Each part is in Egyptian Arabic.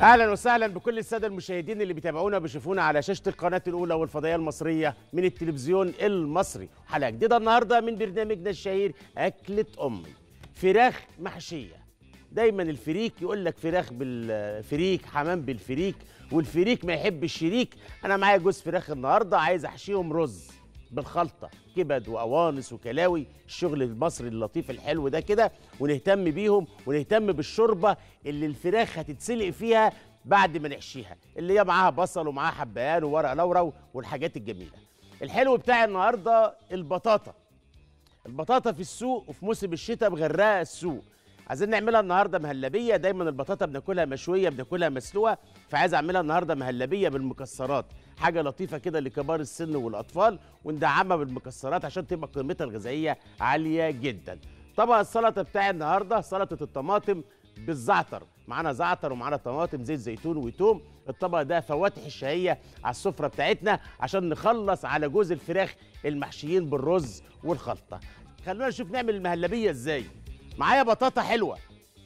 اهلا وسهلا بكل الساده المشاهدين اللي بيتابعونا وبيشوفونا على شاشه القناه الاولى والفضائيه المصريه من التلفزيون المصري حلقه جديده النهارده من برنامجنا الشهير اكله امي فراخ محشيه دايما الفريك يقول لك فراخ بالفريك حمام بالفريك والفريك ما يحب الشريك انا معايا جوز فراخ النهارده عايز احشيهم رز بالخلطه كبد وقوانص وكلاوي الشغل المصري اللطيف الحلو ده كده ونهتم بيهم ونهتم بالشوربه اللي الفراخ هتتسلق فيها بعد ما نحشيها اللي هي معاها بصل ومعاها حبهان وورق لورا والحاجات الجميله الحلو بتاع النهارده البطاطا البطاطا في السوق وفي موسم الشتاء مغرقه السوق عايزين نعملها النهارده مهلبيه دايما البطاطا بناكلها مشويه بناكلها مسلوقه فعايز اعملها النهارده مهلبيه بالمكسرات حاجه لطيفه كده لكبار السن والاطفال وندعمها بالمكسرات عشان تبقى قيمتها الغذائيه عاليه جدا طبعا السلطه بتاعي النهارده سلطه الطماطم بالزعتر معانا زعتر ومعانا طماطم زيت زيتون وتوم الطبق ده فواتح الشهيه على السفره بتاعتنا عشان نخلص على جوز الفراخ المحشيين بالرز والخلطه خلونا نشوف نعمل المهلبيه ازاي معايا بطاطا حلوه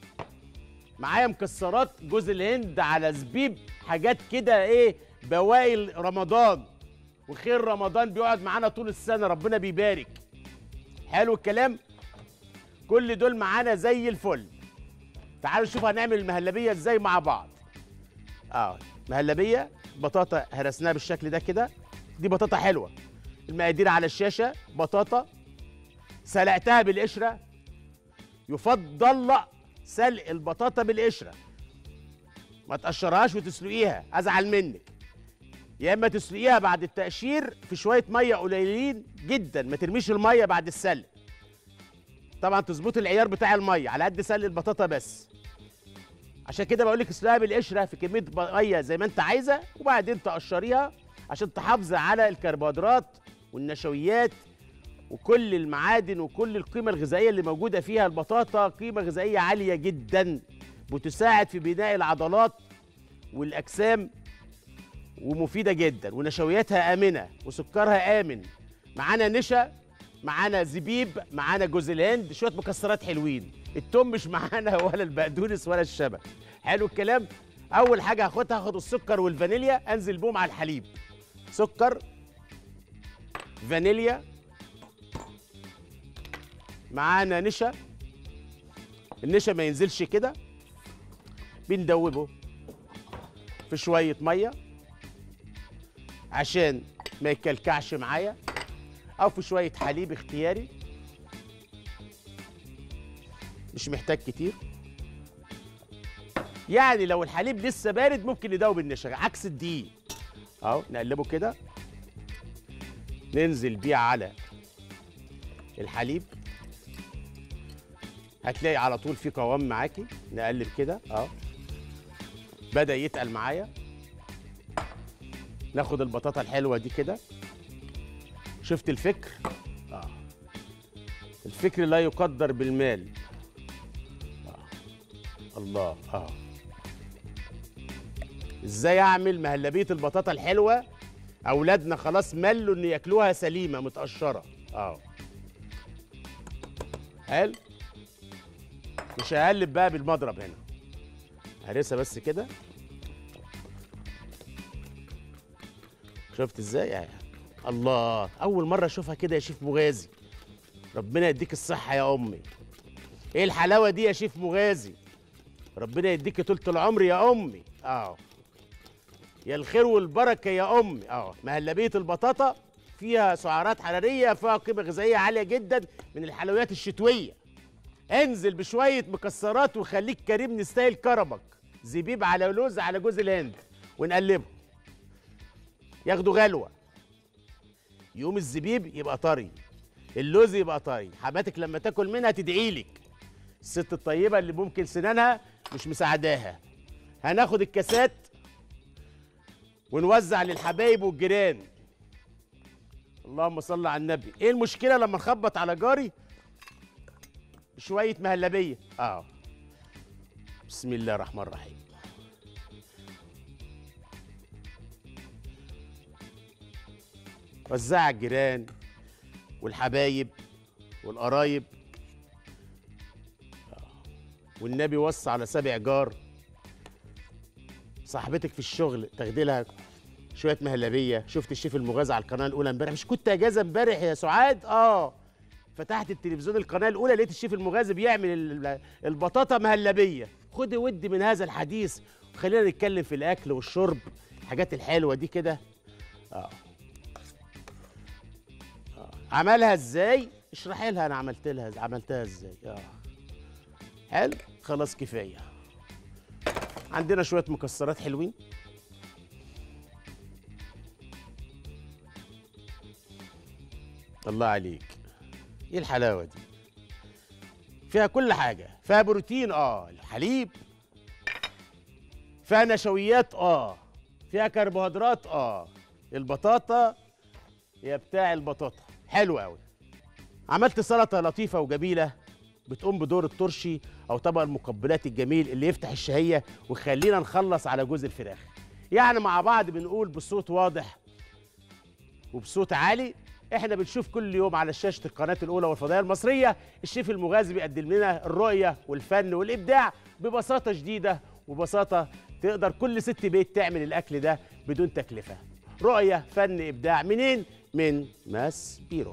معايا مكسرات جوز الهند على زبيب حاجات كده ايه بواقي رمضان وخير رمضان بيقعد معانا طول السنه ربنا بيبارك حلو الكلام كل دول معانا زي الفل تعالوا نشوف هنعمل المهلبيه ازاي مع بعض اه مهلبيه بطاطا هرسناها بالشكل ده كده دي بطاطا حلوه المقادير على الشاشه بطاطا سلقتها بالقشره يفضل سلق البطاطا بالقشره ما تقشرهاش وتسلقيها ازعل منك يا اما تسلقيها بعد التقشير في شويه ميه قليلين جدا ما ترميش الميه بعد السلق طبعا تظبط العيار بتاع الميه على قد سلق البطاطا بس عشان كده بقول لك اسلقها بالقشره في كميه ميه زي ما انت عايزه وبعدين تقشريها عشان تحافظي على الكربوهيدرات والنشويات وكل المعادن وكل القيمة الغذائية اللي موجودة فيها البطاطا قيمة غذائية عالية جدا بتساعد في بناء العضلات والأجسام ومفيدة جدا ونشوياتها آمنة وسكرها آمن معانا نشا معانا زبيب معانا جوز الهند شوية مكسرات حلوين التوم مش معانا ولا البقدونس ولا الشبت حلو الكلام أول حاجة هاخدها هاخد السكر والفانيليا أنزل بهم على الحليب سكر فانيليا معانا نشا النشا ما ينزلش كده بندوبه في شوية مية عشان ما يكلكعش معايا أو في شوية حليب اختياري مش محتاج كتير يعني لو الحليب لسه بارد ممكن ندوب النشا عكس الدقيق اهو نقلبه كده ننزل بيه على الحليب هتلاقي على طول في قوام معاكي نقلب كده اه بدا يتقل معايا ناخد البطاطا الحلوه دي كده شفت الفكر اه الفكر لا يقدر بالمال آه. الله اه ازاي اعمل مهلبيه البطاطا الحلوه اولادنا خلاص ملوا ان ياكلوها سليمه متقشره اه حلو مش هقلب بقى بالمضرب هنا هرسها بس كده شفت ازاي يعني الله اول مره اشوفها كده يا شيف مغازي ربنا يديك الصحه يا امي ايه الحلاوه دي يا شيف مغازي ربنا يديك طولة العمر يا امي اه يا الخير والبركه يا امي اه مهلبيه البطاطا فيها سعرات حراريه فيها قيمه غذائيه عاليه جدا من الحلويات الشتويه انزل بشويه مكسرات وخليك كريم نستاهل كرمك زبيب على لوز على جوز الهند ونقلبه ياخدوا غلوه يقوم الزبيب يبقى طري اللوز يبقى طري حماتك لما تاكل منها تدعي لك الست الطيبه اللي ممكن سنانها مش مساعداها هناخد الكاسات ونوزع للحبايب والجيران اللهم صل على النبي ايه المشكله لما نخبط على جاري شويه مهلبيه اه بسم الله الرحمن الرحيم وزع على الجيران والحبايب والقرايب آه. والنبي وصى على سبع جار صاحبتك في الشغل تاخدي لها شويه مهلبيه شفت الشيف المغازي على القناه الاولى امبارح مش كنت اجازه امبارح يا سعاد اه فتحت التلفزيون القناه الاولى لقيت الشيف المغازي بيعمل ال- البطاطا مهلبيه خد ودي من هذا الحديث وخلينا نتكلم في الاكل والشرب الحاجات الحلوه دي كده اه آه. عملها ازاي اشرحي لها انا عملت لها عملتها ازاي اه حلو خلاص كفايه عندنا شويه مكسرات حلوين الله عليك ايه الحلاوه دي فيها كل حاجه فيها بروتين اه الحليب فيها نشويات اه فيها كربوهيدرات اه البطاطا يا بتاع البطاطا حلو قوي عملت سلطه لطيفه وجميله بتقوم بدور الترشي او طبق المقبلات الجميل اللي يفتح الشهيه ويخلينا نخلص على جوز الفراخ يعني مع بعض بنقول بصوت واضح وبصوت عالي احنا بنشوف كل يوم على شاشه القناه الاولى والفضائيه المصريه الشيف المغازي بيقدم لنا الرؤيه والفن والابداع ببساطه شديده وبساطه تقدر كل ست بيت تعمل الاكل ده بدون تكلفه رؤيه فن ابداع منين من ماس بيرو